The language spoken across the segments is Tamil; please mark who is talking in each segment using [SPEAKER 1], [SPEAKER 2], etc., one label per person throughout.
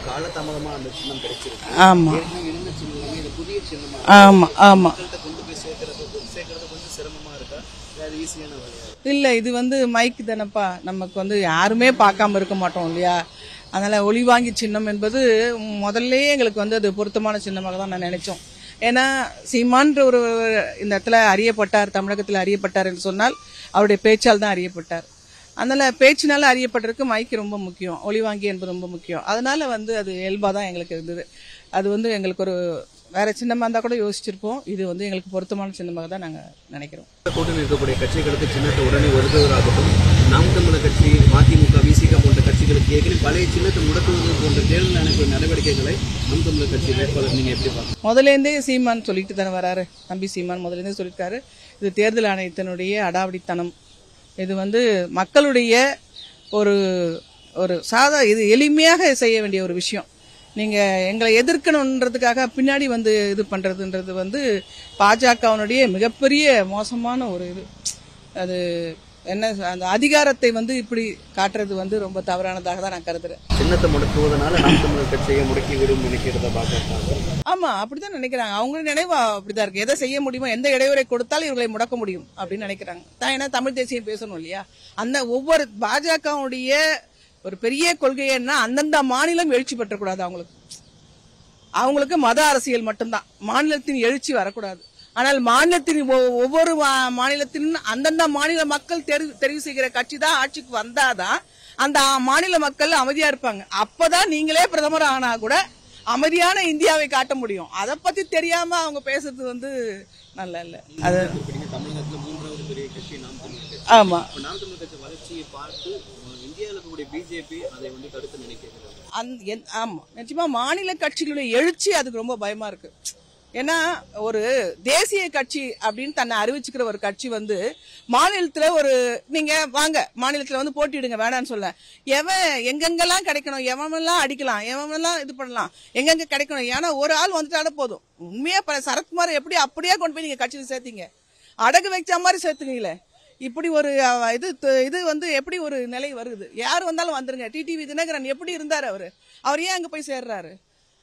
[SPEAKER 1] காலதாமதமா அந்த சின்னம் கிடைச்சிருக்கு
[SPEAKER 2] ஆமா
[SPEAKER 1] ஏற்கனவே இருந்த சின்னம் இது புதிய சின்னமா
[SPEAKER 2] ஆமா ஆமா
[SPEAKER 1] மக்கள்கிட்ட கொண்டு போய் சேர்க்கறது சேர்க்கறது கொஞ்சம் சிரமமா இருக்கா இல்ல அது ஈஸியான வேலையா
[SPEAKER 2] இல்ல இது வந்து மைக் தானப்பா நமக்கு வந்து யாருமே பார்க்காம இருக்க மாட்டோம் இல்லையா அதனால ஒளிவாங்கி சின்னம் என்பது முதல்லயே எங்களுக்கு வந்து அது பொருத்தமான சின்னமாக தான் நான் நினைச்சோம் ஏன்னா சீமான்ற ஒரு இந்த இடத்துல அறியப்பட்டார் தமிழகத்தில் அறியப்பட்டார் என்று சொன்னால் அவருடைய பேச்சால் தான் அறியப்பட்டார் அதனால பேச்சினால அறியப்பட்டிருக்கு மைக் ரொம்ப முக்கியம் ஒளிவாங்கி என்பது ரொம்ப முக்கியம் அதனால வந்து அது இயல்பாக தான் எங்களுக்கு இருந்தது அது வந்து எங்களுக்கு ஒரு வேற சின்னமாக இருந்தால் கூட யோசிச்சிருப்போம் இது வந்து எங்களுக்கு பொருத்தமான சின்னமாக தான் நாங்கள் நினைக்கிறோம்
[SPEAKER 1] கூட்டணி இருக்கக்கூடிய கட்சிகளுக்கு சின்னத்தை உடனே ஒதுக்குவதாகட்டும் நாம் தமிழர் கட்சி மதிமுக விசிக போன்ற கட்சிகளுக்கு ஏற்கனவே பழைய சின்னத்தை முடக்குவது போன்ற தேர்தல் அமைப்பு நடவடிக்கைகளை நாம் தமிழர் கட்சி வேட்பாளர் நீங்க எப்படி பார்க்கணும்
[SPEAKER 2] முதலேருந்தே சீமான் சொல்லிட்டு தானே வராரு தம்பி சீமான் முதலேருந்தே சொல்லியிருக்காரு இது தேர்தல் ஆணையத்தினுடைய அடாவடித்தனம் இது வந்து மக்களுடைய ஒரு ஒரு சாதா இது எளிமையாக செய்ய வேண்டிய ஒரு விஷயம் நீங்க எங்களை எதிர்க்கணுன்றதுக்காக பின்னாடி வந்து இது பண்றதுன்றது வந்து பாஜகவினுடைய மிகப்பெரிய மோசமான ஒரு இது அது என்ன அந்த அதிகாரத்தை வந்து இப்படி காட்டுறது வந்து ரொம்ப தவறானதாக தான் நான் கருதுறேன்
[SPEAKER 1] சின்னத்தை முடக்குவதனால நாம் தமிழர் கட்சியை முடக்கி விடும் நினைக்கிறத பார்க்கறாங்க
[SPEAKER 2] ஆமா அப்படிதான் நினைக்கிறாங்க அவங்க நினைவு அப்படிதான் இருக்கு எதை செய்ய முடியுமோ எந்த இடையூறை கொடுத்தாலும் இவர்களை முடக்க முடியும் அப்படின்னு நினைக்கிறாங்க தான் ஏன்னா தமிழ் தேசியம் பேசணும் இல்லையா அந்த ஒவ்வொரு பாஜகவுடைய ஒரு பெரிய கொள்கை என்ன அந்தந்த மாநிலம் எழுச்சி பெற்றக்கூடாது அவங்களுக்கு அவங்களுக்கு மத அரசியல் மட்டும்தான் மாநிலத்தின் எழுச்சி வரக்கூடாது ஆனால் மாநிலத்தின் ஒ- ஒவ்வொரு மா- மாநிலத்தின் அந்தந்த மாநில மக்கள் தெரிவு தெரிவு செய்கிற கட்சி தான் ஆட்சிக்கு வந்தாதான் அந்த மாநில மக்கள் அமைதியா இருப்பாங்க அப்பதான் நீங்களே பிரதமர் ஆனா கூட அமைதியான இந்தியாவை காட்ட முடியும் அதை பத்தி தெரியாம அவங்க பேசுறது வந்து நல்லா இல்ல அது
[SPEAKER 1] தமிழகத்துல மூன்றாவது பெரிய கட்சி நாம் தமிழர் கட்சி
[SPEAKER 2] ஆமா
[SPEAKER 1] இப்ப நாம் தமிழர் கட்சி வளர்ச்சியை பார்த்து அஹ், இந்தியாவில் இருக்கக்கூடிய பிஜேபி அதை வந்து கருத்து நினைக்கிறது
[SPEAKER 2] அந்த என்- ஆமா நிச்சயமா மாநில கட்சிகளுடைய எழுச்சி அதுக்கு ரொம்ப பயமா இருக்கு ஏன்னா ஒரு தேசிய கட்சி அப்படின்னு தன்னை அறிவிச்சுக்கிற ஒரு கட்சி வந்து மாநிலத்துல ஒரு நீங்க வாங்க மாநிலத்துல வந்து போட்டியிடுங்க வேணாம்னு சொல்ல எவன் எங்கெங்கெல்லாம் கிடைக்கணும் எவனெல்லாம் அடிக்கலாம் எவனெல்லாம் இது பண்ணலாம் எங்கெங்க கிடைக்கணும் ஏன்னா ஒரு ஆள் வந்துட்டாலே போதும் உண்மையா ப- சரத்குமார் எப்படி அப்படியே கொண்டு போய் நீங்க கட்சியில் சேர்த்தீங்க அடகு வைச்ச மாதிரி சேர்த்துனீங்களே இப்படி ஒரு அஹ், இது த- இது வந்து எப்படி ஒரு நிலை வருது யார் வந்தாலும் வந்துருங்க டிடிவி தினகரன் எப்படி இருந்தாரு அவரு அவர் ஏன் அங்க போய் சேர்றாரு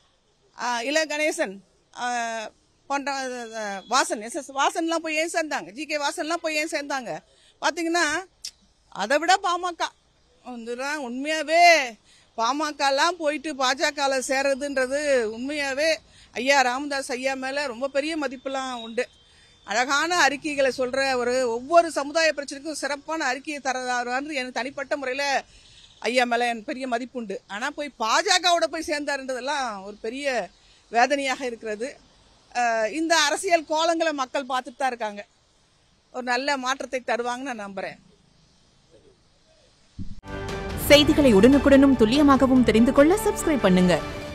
[SPEAKER 2] ஆஹ், இல கணேசன் ஆஹ், போன்ற அஹ், வாசன் எஸ் எஸ் வாசன்லாம் போய் ஏன் சேர்ந்தாங்க ஜி கே வாசன்லாம் போய் ஏன் சேர்ந்தாங்க பாத்தீங்கன்னா அதை விட பாமக வந்துதான் உண்மையாவே பாமகலாம் போயிட்டு பாஜகவில் சேர்றதுன்றது உண்மையாவே ஐயா ராமதாஸ் ஐயா மேல ரொம்ப பெரிய மதிப்புலாம் உண்டு அழகான அறிக்கைகளை சொல்ற ஒரு ஒவ்வொரு சமுதாய பிரச்சனைக்கும் சிறப்பான அறிக்கையை தரதாரு எனக்கு தனிப்பட்ட முறையில ஐயா மேல எனக்கு பெரிய மதிப்பு உண்டு ஆனா போய் பாஜகவோட போய் சேர்ந்தாருன்றதெல்லாம் ஒரு பெரிய வேதனையாக இருக்கிறது அஹ் இந்த அரசியல் கோலங்களை மக்கள் பார்த்துட்டு தான் இருக்காங்க ஒரு நல்ல மாற்றத்தை தருவாங்கன்னு நான் நம்புறேன்
[SPEAKER 3] செய்திகளை உடனுக்குடனும் துல்லியமாகவும் தெரிந்து கொள்ள சப்ஸ்கிரைப் பண்ணுங்க